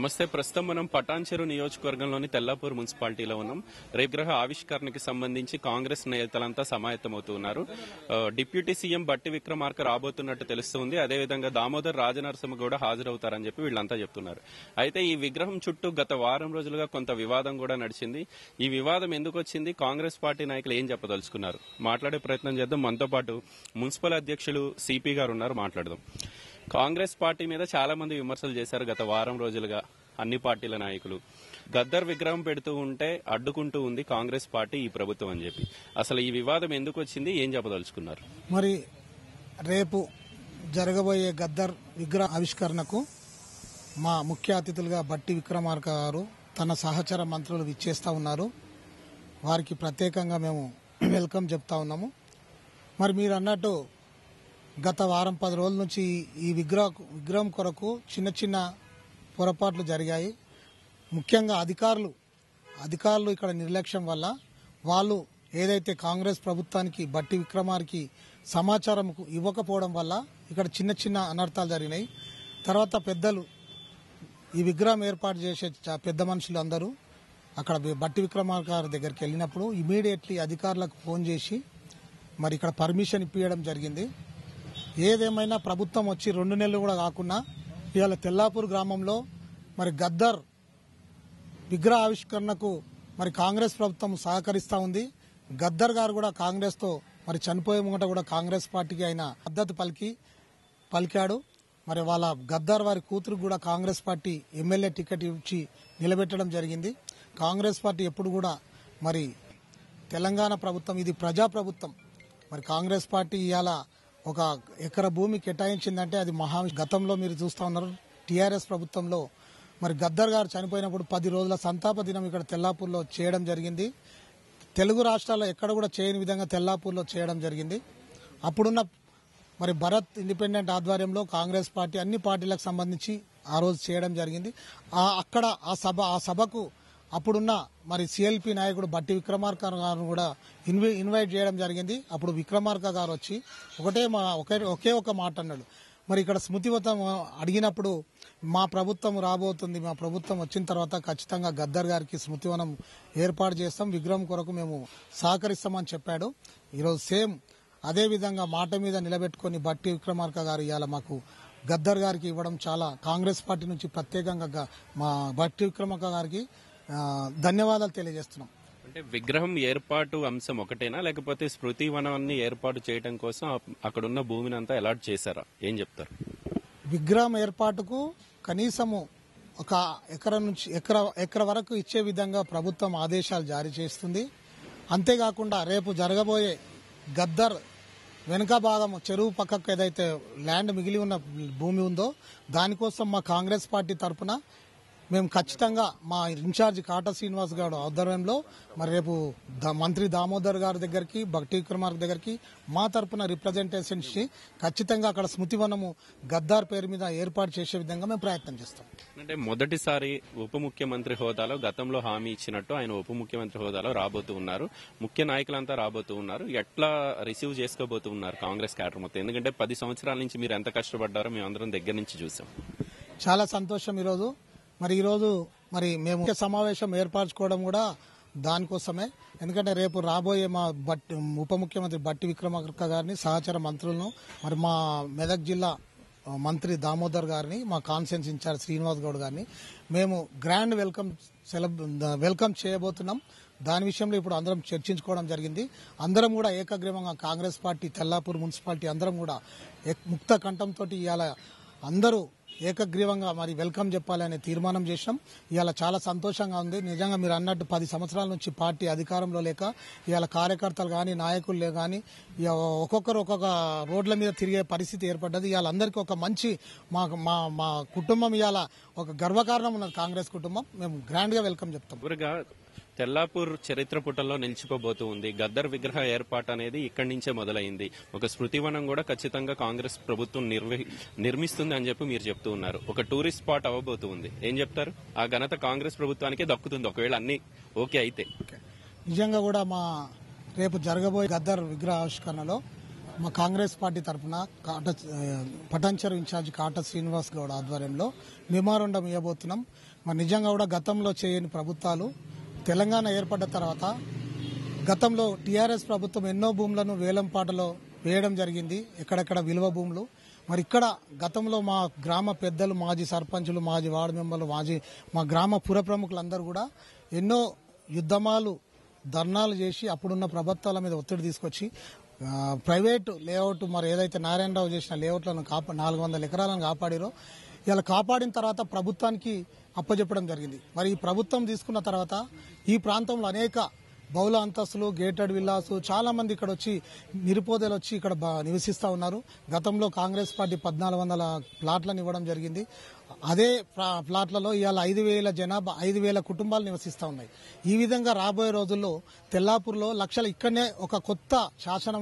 నమస్తే ప్రస్తుతం మనం పటాన్చెరు నియోజకవర్గంలోని తెల్లాపూర్ మున్సిపాలిటీలో ఉన్నాం రేపుగ్రహ ఆవిష్కరణకి సంబంధించి కాంగ్రెస్ నేతలంతా సమాయత్తమవుతున్నారు ఆ, డిప్యూటీ సీఎం బట్టి విక్రమార్క రాబోతున్నట్టు తెలుస్తుంది అదేవిధంగా దామోదర్ రాజనరసింహ కూడా హాజరవుతారని చెప్పి వీళ్ళంతా చెప్తున్నారు అయితే ఈ విగ్రహం చుట్టూ గత వారం రోజులుగా కొంత వివాదం కూడా నడిచింది ఈ వివాదం ఎందుకు వచ్చింది కాంగ్రెస్ పార్టీ నాయకులు ఏం చెప్పదలుచుకున్నారు మాట్లాడే ప్రయత్నం చేద్దాం మనతో పాటు మున్సిపల్ అధ్యక్షులు సిపి గారు ఉన్నారు మాట్లాడదాం కాంగ్రెస్ పార్టీ మీద చాలా మంది విమర్శలు చేశారు గత వారం రోజులుగా అన్ని పార్టీల నాయకులు గద్దర్ విగ్రహం పెడుతూ ఉంటే అడ్డుకుంటూ ఉంది కాంగ్రెస్ పార్టీ ఈ ప్రభుత్వం అని చెప్పి అసలు ఈ వివాదం ఎందుకు వచ్చింది ఏం చెప్పదలుచుకున్నారు మరి రేపు జరగబోయే గద్దర్ విగ్రహ ఆవిష్కరణకు మా ముఖ్య అతిథులుగా బట్టి విక్రమార్క గారు తన సహచర మంత్రులు విచ్చేస్తా ఉన్నారు వారికి ప్రత్యేకంగా మేము వెల్కమ్ చెప్తా ఉన్నాము మరి మీరు అన్నట్టు గత వారం పది రోజుల నుంచి ఈ విగ్రహ విగ్రహం కొరకు చిన్న చిన్న పొరపాట్లు జరిగాయి ముఖ్యంగా అధికారులు అధికారులు ఇక్కడ నిర్లక్ష్యం వల్ల వాళ్ళు ఏదైతే కాంగ్రెస్ ప్రభుత్వానికి బట్టి విక్రమార్కి సమాచారం ఇవ్వకపోవడం వల్ల ఇక్కడ చిన్న చిన్న అనర్థాలు జరిగినాయి తర్వాత పెద్దలు ఈ విగ్రహం ఏర్పాటు చేసే చ- పెద్ద మనుషులు అందరూ అక్కడ వి- బట్టి విక్రమార్క గారి దగ్గరికి వెళ్ళినప్పుడు ఇమీడియట్లీ అధికారులకు ఫోన్ చేసి మరి ఇక్కడ పర్మిషన్ ఇప్పించడం జరిగింది ఏదేమైనా ప్రభుత్వం వచ్చి రెండు నెలలు కూడా కాకుండా ఇవాళ తెల్లాపూర్ గ్రామంలో మరి గద్దర్ విగ్రహ ఆవిష్కరణకు మరి కాంగ్రెస్ ప్రభుత్వం సహకరిస్తా ఉంది గద్దర్ గారు కూడా కాంగ్రెస్ తో మరి చనిపోయే ముంగట కూడా కాంగ్రెస్ పార్టీకి ఆయన మద్దతు పలికి పలికాడు మరి వాళ్ళ గద్దర్ వారి కూతురు కూడా కాంగ్రెస్ పార్టీ ఎమ్మెల్యే టికెట్ ఇచ్చి నిలబెట్టడం జరిగింది కాంగ్రెస్ పార్టీ ఎప్పుడు కూడా మరి తెలంగాణ ప్రభుత్వం ఇది ప్రజా ప్రభుత్వం మరి కాంగ్రెస్ పార్టీ ఇవాళ ఒక ఎకర భూమి కేటాయించిందంటే అది మహా గతంలో మీరు చూస్తా ఉన్నారు టీఆర్ఎస్ ప్రభుత్వంలో మరి గద్దర్ గారు చనిపోయినప్పుడు పది రోజుల సంతాప దినం ఇక్కడ తెల్లాపూర్లో చేయడం జరిగింది తెలుగు రాష్ట్రాల్లో ఎక్కడ కూడా చేయని విధంగా తెల్లాపూర్లో చేయడం జరిగింది అప్పుడున్న మరి భరత్ ఇండిపెండెంట్ ఆధ్వర్యంలో కాంగ్రెస్ పార్టీ అన్ని పార్టీలకు సంబంధించి ఆ రోజు చేయడం జరిగింది ఆ అక్కడ ఆ సభ ఆ సభకు అప్పుడున్న మరి సిఎల్పి నాయకుడు బట్టి విక్రమార్క గారు కూడా ఇన్వై ఇన్వైట్ చేయడం జరిగింది అప్పుడు విక్రమార్క గారు వచ్చి ఒకటే మా ఒకే ఒకే ఒక మాట అన్నాడు మరి ఇక్కడ స్మృతివతం అడిగినప్పుడు మా ప్రభుత్వం రాబోతుంది మా ప్రభుత్వం వచ్చిన తర్వాత ఖచ్చితంగా గద్దర్ గారికి స్మృతివనం ఏర్పాటు చేస్తాం విగ్రహం కొరకు మేము సహకరిస్తామని చెప్పాడు ఈరోజు సేమ్ అదే విధంగా మాట మీద నిలబెట్టుకుని బట్టి విక్రమార్క గారు ఇవాళ మాకు గద్దర్ గారికి ఇవ్వడం చాలా కాంగ్రెస్ పార్టీ నుంచి ప్రత్యేకంగా గ- మా బట్టి విక్రమార్క గారికి ఆ, ధన్యవాదాలు తెలియజేస్తున్నాం అంటే విగ్రహం ఏర్పాటు అంశం ఒకటేనా లేకపోతే స్మృతి వనాన్ని ఏర్పాటు చేయడం కోసం అప్- అక్కడున్న భూమిని అంతా అలాట్ చేశారా ఏం చెప్తారు విగ్రహం ఏర్పాటుకు కనీసము ఒక ఎకర నుంచి ఎకర ఎకర వరకు ఇచ్చే విధంగా ప్రభుత్వం ఆదేశాలు జారీ చేస్తుంది అంతేకాకుండా రేపు జరగబోయే గద్దర్ వెనుక భాగం చెరువు పక్కకు ఏదైతే ల్యాండ్ మిగిలి ఉన్న భూమి ఉందో దానికోసం మా కాంగ్రెస్ పార్టీ తరఫున మేము ఖచ్చితంగా మా ఇన్ఛార్జ్ కాటా శ్రీనివాస్ గారు ఆధ్వర్యంలో మరి రేపు ద- మంత్రి దామోదర్ గారి దగ్గరికి భక్తి విక్రమార్క దగ్గరికి మా తరపున రిప్రజెంటేషన్ ఇచ్చి ఖచ్చితంగా అక్కడ స్మృతివనము గద్దార్ పేరు మీద ఏర్పాటు చేసే విధంగా మేము ప్రయత్నం చేస్తాం అంటే మొదటిసారి ఉప ముఖ్యమంత్రి హోదాలో గతంలో హామీ ఇచ్చినట్టు ఆయన ఉప ముఖ్యమంత్రి హోదాలో రాబోతూ ఉన్నారు ముఖ్య నాయకులంతా రాబోతూ ఉన్నారు ఎట్లా రిసీవ్ చేసుకోబోతూ ఉన్నారు కాంగ్రెస్ క్యాడర్ మొత్తం ఎందుకంటే పది సంవత్సరాల నుంచి మీరు ఎంత కష్టపడ్డారో మేము అందరం దగ్గర నుంచి చూసాం చాలా సంతోషం ఈరోజు మరి ఈరోజు మరి మేము ముఖ్య సమావేశం ఏర్పరచుకోవడం కూడా దానికోసమే ఎందుకంటే రేపు రాబోయే మా బట్టి ఉప ముఖ్యమంత్రి బట్టి విక్రమార్క గారిని సహచర మంత్రులను మరి మా మెదక్ జిల్లా ఆ, మంత్రి దామోదర్ గారిని మా కాన్ఫరెన్స్ ఇన్ఛార్జ్ శ్రీనివాస్ గౌడ్ గారిని మేము గ్రాండ్ వెల్కమ్ సెలబ్ వెల్కమ్ చేయబోతున్నాం దాని విషయంలో ఇప్పుడు అందరం చర్చించుకోవడం జరిగింది అందరం కూడా ఏకగ్రీవంగా కాంగ్రెస్ పార్టీ తెల్లాపూర్ మున్సిపాలిటీ అందరం కూడా ఏక్- ముక్త కంఠంతో ఇవాళ అందరూ ఏకగ్రీవంగా మరి వెల్కమ్ చెప్పాలనే తీర్మానం చేసినాం ఇవాళ చాలా సంతోషంగా ఉంది నిజంగా మీరు అన్నట్టు పది సంవత్సరాల నుంచి పార్టీ అధికారంలో లేక ఇవాళ కార్యకర్తలు కానీ నాయకులు కానీ ఇక ఒక్కొక్కరు ఒక్కొక్క రోడ్ల మీద తిరిగే పరిస్థితి ఏర్పడ్డది ఇవాళ అందరికీ ఒక మంచి మా మా మా కుటుంబం ఇవాళ ఒక గర్వకారణం ఉన్నది కాంగ్రెస్ కుటుంబం మేము గ్రాండ్ గా వెల్కమ్ చెప్తాం చివరిగా తెల్లాపూర్ చరిత్ర పుటల్లో నిలిచిపోబోతూ ఉంది గద్దర్ విగ్రహ ఏర్పాటు అనేది ఇక్కడి నుంచే మొదలైంది ఒక స్మృతివనం కూడా ఖచ్చితంగా కాంగ్రెస్ ప్రభుత్వం నిర్వహి నిర్మిస్తుంది అని చెప్పి మీరు చెప్తూ ఉన్నారు ఒక టూరిస్ట్ స్పాట్ అవ్వబోతూ ఉంది ఏం చెప్తారు ఆ ఘనత కాంగ్రెస్ ప్రభుత్వానికే దక్కుతుంది ఒకవేళ అన్ని ఓకే అయితే నిజంగా కూడా మా రేపు జరగబోయే గద్దర్ విగ్రహ ఆవిష్కరణలో మా కాంగ్రెస్ పార్టీ తరఫున కాట ఆ, పటాన్చెరు ఇన్ఛార్జ్ కాట శ్రీనివాస్ గౌడ్ ఆధ్వర్యంలో మెమోరండం ఇవ్వబోతున్నాం మరి నిజంగా కూడా గతంలో చేయని ప్రభుత్వాలు తెలంగాణ ఏర్పడ్డ తర్వాత గతంలో టీఆర్ఎస్ ప్రభుత్వం ఎన్నో భూములను వేలంపాటలో వేయడం జరిగింది ఎక్కడెక్కడ విలువ భూములు మరి ఇక్కడ గతంలో మా గ్రామ పెద్దలు మాజీ సర్పంచులు మాజీ వార్డు మెంబర్లు మాజీ మా గ్రామ పుర ప్రముఖులందరూ కూడా ఎన్నో యుద్ధమాలు ధర్నాలు చేసి అప్పుడున్న ప్రభుత్వాల మీద ఒత్తిడి తీసుకొచ్చి ఆ, ప్రైవేట్ లేఅవుట్ మరి ఏదైతే నారాయణరావు చేసిన లేఅవుట్లను కాపా నాలుగు వందల ఎకరాలను కాపాడిరో ఇలా కాపాడిన తర్వాత ప్రభుత్వానికి అప్పచెప్పడం జరిగింది మరి ఈ ప్రభుత్వం తీసుకున్న తర్వాత ఈ ప్రాంతంలో అనేక బహుళ అంతస్తులు గేటెడ్ విల్లాస్ చాలా మంది ఇక్కడ వచ్చి నిరుపేదలు వచ్చి ఇక్కడ బా- నివసిస్తా ఉన్నారు గతంలో కాంగ్రెస్ పార్టీ పద్నాలుగు వందల ప్లాట్లను ఇవ్వడం జరిగింది అదే ప్లా- ప్లాట్లలో ఇవాళ ఐదు వేల జనాభా ఐదు వేల కుటుంబాలు నివసిస్తా ఉన్నాయి ఈ విధంగా రాబోయే రోజుల్లో తెల్లాపూర్లో లక్షల ఇక్కడనే ఒక కొత్త శాసనం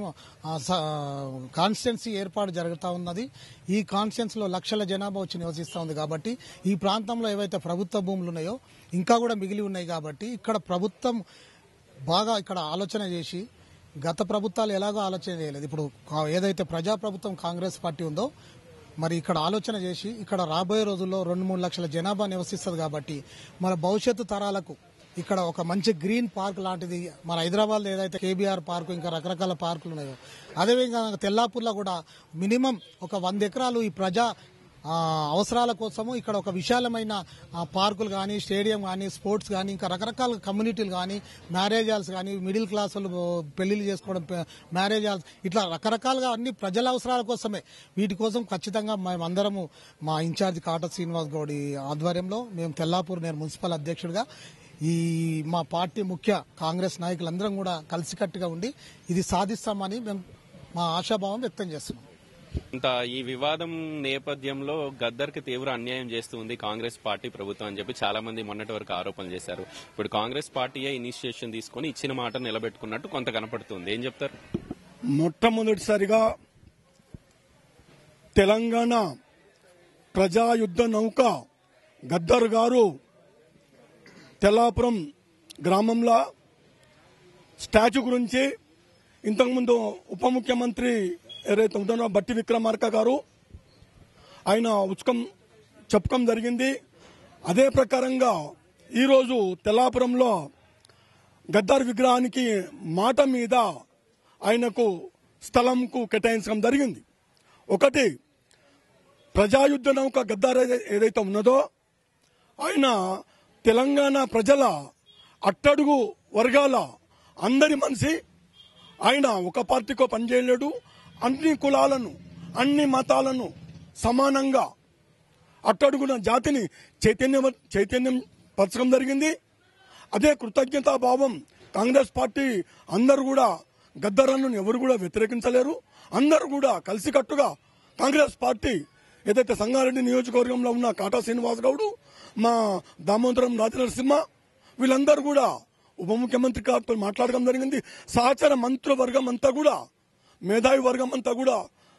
కాన్స్టిట్యున్సీ ఏర్పాటు జరుగుతూ ఉన్నది ఈ కాన్స్టిట్యున్సీ లో లక్షల జనాభా వచ్చి నివసిస్తూ ఉంది కాబట్టి ఈ ప్రాంతంలో ఏవైతే ప్రభుత్వ భూములు ఉన్నాయో ఇంకా కూడా మిగిలి ఉన్నాయి కాబట్టి ఇక్కడ ప్రభుత్వం బాగా ఇక్కడ ఆలోచన చేసి గత ప్రభుత్వాలు ఎలాగో ఆలోచన చేయలేదు ఇప్పుడు కా- ఏదైతే ప్రజాప్రభుత్వం కాంగ్రెస్ పార్టీ ఉందో మరి ఇక్కడ ఆలోచన చేసి ఇక్కడ రాబోయే రోజుల్లో రెండు మూడు లక్షల జనాభా నివసిస్తుంది కాబట్టి మన భవిష్యత్తు తరాలకు ఇక్కడ ఒక మంచి గ్రీన్ పార్క్ లాంటిది మన హైదరాబాద్ ఏదైతే కేబీఆర్ పార్కు ఇంకా రకరకాల పార్కులు ఉన్నాయో అదేవిధంగా తెల్లాపూర్లో కూడా మినిమం ఒక వంద ఎకరాలు ఈ ప్రజా ఆ, అవసరాల కోసము ఇక్కడ ఒక విశాలమైన ఆ, పార్కులు కానీ స్టేడియం కానీ స్పోర్ట్స్ కానీ ఇంకా రకరకాల కమ్యూనిటీలు కానీ మ్యారేజ్ హాల్స్ కానీ మిడిల్ క్లాస్ వాళ్ళు పెళ్లిళ్ళు చేసుకోవడం పె- మ్యారేజ్ హాల్స్ ఇట్లా రకరకాలుగా అన్ని ప్రజల అవసరాల కోసమే వీటి కోసం ఖచ్చితంగా మేమందరము మా ఇన్ఛార్జ్ కాట శ్రీనివాస్ గౌడి ఆధ్వర్యంలో మేము తెల్లాపూర్ నేను మున్సిపల్ అధ్యక్షుడిగా ఈ మా పార్టీ ముఖ్య కాంగ్రెస్ నాయకులందరం కూడా కలిసికట్టుగా ఉండి ఇది సాధిస్తామని మేము మా ఆశాభావం వ్యక్తం చేస్తున్నాం ఇంత ఈ వివాదం నేపథ్యంలో గద్దర్కి తీవ్ర అన్యాయం చేస్తుంది కాంగ్రెస్ పార్టీ ప్రభుత్వం అని చెప్పి చాలా మంది మొన్నటి వరకు ఆరోపణలు చేశారు ఇప్పుడు కాంగ్రెస్ పార్టీయే ఇనిషియేషన్ తీసుకొని ఇచ్చిన మాట నిలబెట్టుకున్నట్టు కొంత కనపడుతుంది ఏం చెప్తారు మొట్టమొదటిసారిగా తెలంగాణ ప్రజాయుద్ధ నౌక గద్దర్ గారు తెల్లాపురం గ్రామంలో స్టాచ్యూ గురించి ఇంతకుముందు ఉప ముఖ్యమంత్రి ఎవరైతే ఉన్నారో బట్టి విక్రమార్క గారు ఆయన ఉచకం చెప్పకం జరిగింది అదే ప్రకారంగా ఈరోజు తెల్లాపురంలో గద్దార్ విగ్రహానికి మాట మీద ఆయనకు స్థలంకు కేటాయించడం జరిగింది ఒకటి ప్రజాయుద్ధ నౌక గద్దార్ ఏదై- ఏదైతే ఉన్నదో ఆయన తెలంగాణ ప్రజల అట్టడుగు వర్గాల అందరి మనిషి ఆయన ఒక పార్టీకో పనిచేయలేడు అన్ని కులాలను అన్ని మతాలను సమానంగా అట్టడుగున జాతిని చైతన్యం చైతన్యం పరచడం జరిగింది అదే కృతజ్ఞతా భావం కాంగ్రెస్ పార్టీ అందరూ కూడా గద్దరన్ను ఎవరు కూడా వ్యతిరేకించలేరు అందరూ కూడా కలిసికట్టుగా కాంగ్రెస్ పార్టీ ఏదైతే సంగారెడ్డి నియోజకవర్గంలో ఉన్న కాటా శ్రీనివాస్ గౌడ్ మా దామోదరం రాజనరసింహ వీళ్ళందరూ కూడా ఉప ముఖ్యమంత్రి గారితో మాట్లాడడం జరిగింది సహచర మంత్రివర్గం అంతా కూడా మేధావి వర్గం అంతా కూడా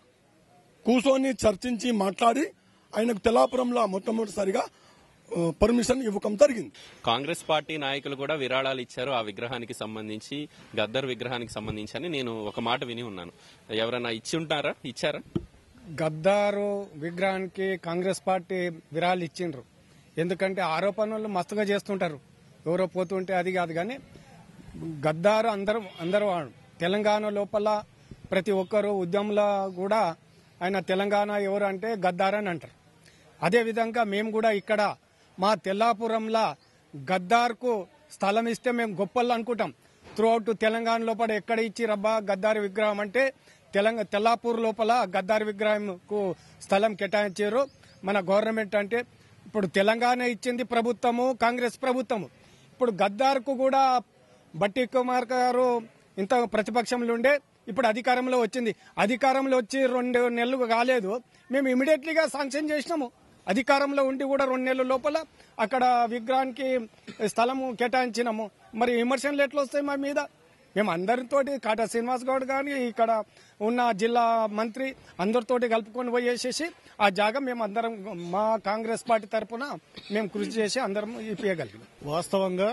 కూర్చొని చర్చించి మాట్లాడి ఆయనకు తెలాపురంలో మొట్టమొదటిసారిగా ఆ, పర్మిషన్ ఇవ్వకం జరిగింది కాంగ్రెస్ పార్టీ నాయకులు కూడా విరాళాలు ఇచ్చారు ఆ విగ్రహానికి సంబంధించి గద్దర్ విగ్రహానికి సంబంధించి అని నేను ఒక మాట విని ఉన్నాను ఎవరైనా ఇచ్చి ఉంటారా ఇచ్చారా గద్దారు విగ్రహానికి కాంగ్రెస్ పార్టీ విరాళాలు ఇచ్చిండ్రు ఎందుకంటే ఆరోపణలు మస్తుగా చేస్తుంటారు ఎవరో పోతుంటే అది కాదు కానీ గద్దారు అందరూ అందరూ వాడు. తెలంగాణ లోపల ప్రతి ఒక్కరు ఉద్యమంలో కూడా ఆయన తెలంగాణ ఎవరు అంటే గద్దారు అని అంటారు అదేవిధంగా మేము కూడా ఇక్కడ మా తెల్లాపురంలో గద్దార్కు స్థలం ఇస్తే మేము గొప్పలు అనుకుంటాం త్రూ అవుట్ తెలంగాణ లోపల ఎక్కడ ఇచ్చి రబ్బా గద్దారి విగ్రహం అంటే తెలంగాణ తెల్లాపూర్ లోపల గద్దారి విగ్రహంకు స్థలం కేటాయించారు మన గవర్నమెంట్ అంటే ఇప్పుడు తెలంగాణ ఇచ్చింది ప్రభుత్వము కాంగ్రెస్ ప్రభుత్వము ఇప్పుడు గద్దార్కు కూడా బట్టి కుమార్ గారు ఇంత ప్రతిపక్షంలో ఉండే ఇప్పుడు అధికారంలో వచ్చింది అధికారంలో వచ్చి రెండు నెలలు కాలేదు మేము ఇమీడియట్లీగా శాంక్షన్ చేసినాము అధికారంలో ఉండి కూడా రెండు నెలల లోపల అక్కడ విగ్రహానికి స్థలము కేటాయించినాము మరి విమర్శలు ఎట్లా వస్తాయి మా మీద మేము అందరితోటి కాటా శ్రీనివాస్ గౌడ్ కానీ ఇక్కడ ఉన్న జిల్లా మంత్రి అందరితోటి కలుపుకొని పోయేసేసి ఆ జాగా మేము అందరం మా కాంగ్రెస్ పార్టీ తరఫున మేము కృషి చేసి అందరం ఇప్పించగలిగినాం వాస్తవంగా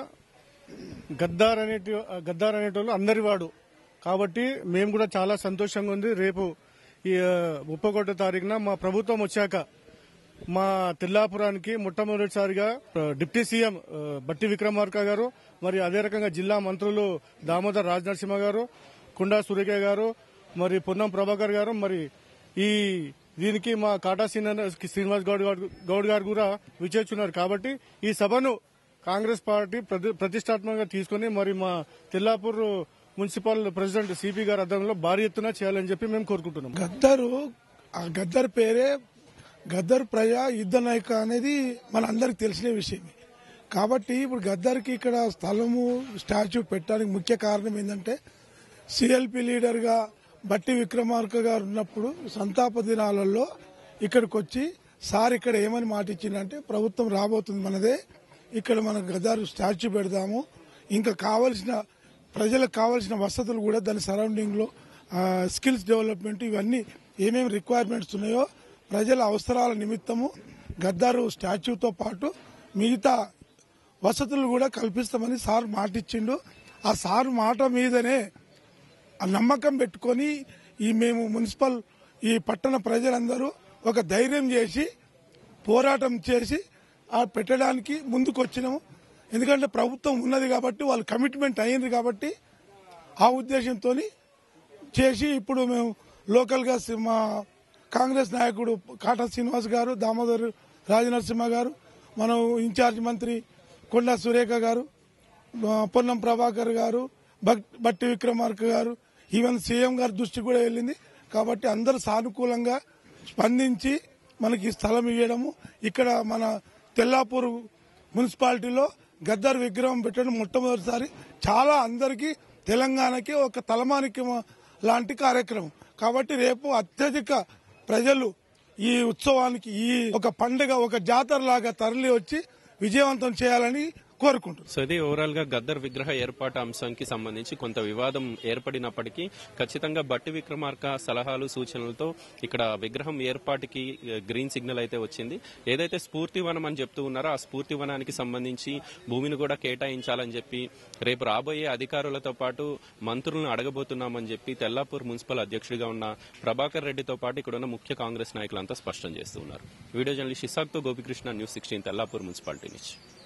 గద్దార్ అనేటి గద్దార్ అనేటోళ్ళు అందరి వాడు కాబట్టి మేము కూడా చాలా సంతోషంగా ఉంది రేపు ఈ ముప్పై ఒకటో తారీఖున మా ప్రభుత్వం వచ్చాక మా తెల్లాపురానికి మొట్టమొదటిసారిగా ఆ, డిప్యూటీ సీఎం ఆ, బట్టి విక్రమార్క గారు మరి అదే రకంగా జిల్లా మంత్రులు దామోదర్ రాజనరసింహ గారు కుండా సురేఖ గారు మరి పొన్నం ప్రభాకర్ గారు మరి ఈ దీనికి మా కాటా శ్రీన- శ్రీనివాస్ గౌడ్ గారు- గౌడ్ గారు కూడా విచేస్తున్నారు కాబట్టి ఈ సభను కాంగ్రెస్ పార్టీ ప్రతి- ప్రతిష్టాత్మకంగా తీసుకుని మరి మా తెల్లాపూర్ మున్సిపల్ ప్రెసిడెంట్ సిపి గారి అర్థంలో భారీ ఎత్తున చేయాలని చెప్పి మేము కోరుకుంటున్నాం గద్దరు ఆ గద్దర్ పేరే గద్దర్ ప్రజా యుద్ధ నాయక అనేది మనందరికి తెలిసిన విషయమే కాబట్టి ఇప్పుడు గద్దర్కి ఇక్కడ స్థలము స్టాచ్యూ పెట్టడానికి ముఖ్య కారణం ఏంటంటే సిఎల్పి లీడర్గా బట్టి విక్రమార్క గారు ఉన్నప్పుడు సంతాప దినాలలో ఇక్కడికి వచ్చి సార్ ఇక్కడ ఏమని మాట ఇచ్చిందంటే ప్రభుత్వం రాబోతుంది మనదే ఇక్కడ మన గద్దర్ స్టాచ్యూ పెడదాము ఇంకా కావలసిన ప్రజలకు కావాల్సిన వసతులు కూడా దాని సరౌండింగ్ లో ఆ, స్కిల్స్ డెవలప్మెంట్ ఇవన్నీ ఏమేమి రిక్వైర్మెంట్స్ ఉన్నాయో ప్రజల అవసరాల నిమిత్తము గద్దారు స్టాచ్యూతో పాటు మిగతా వసతులు కూడా కల్పిస్తామని సార్ మాట ఇచ్చిండు ఆ సార్ మాట మీదనే ఆ నమ్మకం పెట్టుకొని ఈ మేము మున్సిపల్ ఈ పట్టణ ప్రజలందరూ ఒక ధైర్యం చేసి పోరాటం చేసి ఆ పెట్టడానికి ముందుకు వచ్చినాము ఎందుకంటే ప్రభుత్వం ఉన్నది కాబట్టి వాళ్ళు కమిట్మెంట్ అయ్యింది కాబట్టి ఆ ఉద్దేశంతో చేసి ఇప్పుడు మేము లోకల్ గా సి- మా కాంగ్రెస్ నాయకుడు కాటా శ్రీనివాస్ గారు దామోదర్ రాజనరసింహ గారు మనం ఇన్ఛార్జ్ మంత్రి కొండా సురేఖ గారు ఆ, పొన్నం ప్రభాకర్ గారు భక్- బట్టి విక్రమార్క గారు ఈవెన్ సీఎం గారి దృష్టి కూడా వెళ్ళింది కాబట్టి అందరూ సానుకూలంగా స్పందించి మనకి ఈ స్థలం ఇవ్వడము ఇక్కడ మన తెల్లాపూర్ మున్సిపాలిటీలో గద్దర్ విగ్రహం పెట్టడం మొట్టమొదటిసారి చాలా అందరికీ తెలంగాణకి ఒక తలమానికి లాంటి కార్యక్రమం కాబట్టి రేపు అత్యధిక ప్రజలు ఈ ఉత్సవానికి ఈ ఒక పండుగ ఒక జాతర లాగా తరలి వచ్చి విజయవంతం చేయాలని కోరుకుంటున్నాను సో ఇది ఓవరాల్ గా గద్దర్ విగ్రహ ఏర్పాటు అంశానికి సంబంధించి కొంత వివాదం ఏర్పడినప్పటికీ ఖచ్చితంగా బట్టి విక్రమార్క సలహాలు సూచనలతో ఇక్కడ విగ్రహం ఏర్పాటుకి ఏ, గ్రీన్ సిగ్నల్ అయితే వచ్చింది ఏదైతే స్ఫూర్తి వనం అని చెప్తూ ఉన్నారో ఆ స్ఫూర్తి వనానికి సంబంధించి భూమిని కూడా కేటాయించాలని చెప్పి రేపు రాబోయే అధికారులతో పాటు మంత్రులను అడగబోతున్నామని చెప్పి తెల్లాపూర్ మున్సిపల్ అధ్యక్షుడిగా ఉన్న ప్రభాకర్ రెడ్డితో పాటు ఇక్కడ ఉన్న ముఖ్య కాంగ్రెస్ నాయకులంతా స్పష్టం చేస్తున్నారు వీడియో జర్నలిస్ట్ ఇసాక్తో Gopikrishna news sixteen Tellapur municipality నుంచి